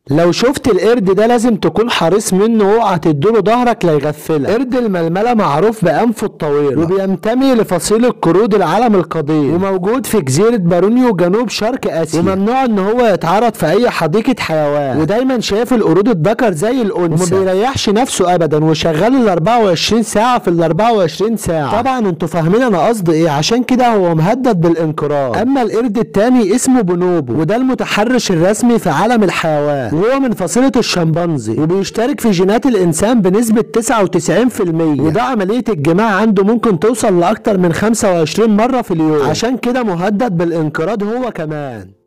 لو شفت القرد ده لازم تكون حريص منه اوعى تديله ظهرك لا يغفلك قرد الململه معروف بانفه الطويل وبينتمي لفصيله قرود العالم القديم وموجود في جزيره بارونيو جنوب شرق اسيا وممنوع ان هو يتعرض في اي حديقه حيوان ودايما شايف القرود الذكر زي الانثى وما بيريحش نفسه ابدا وشغال ال 24 ساعه في ال 24 ساعه طبعا انتوا فاهمين انا قصدي ايه عشان كده هو مهدد بالانقراض اما القرد التاني اسمه بونوبو وده المتحرش الرسمي في عالم الحيوان وهو من فصيله الشمبانزي وبيشترك في جينات الانسان بنسبه 99% وده عمليه الجماع عنده ممكن توصل لاكتر من 25 مره في اليوم عشان كده مهدد بالانقراض هو كمان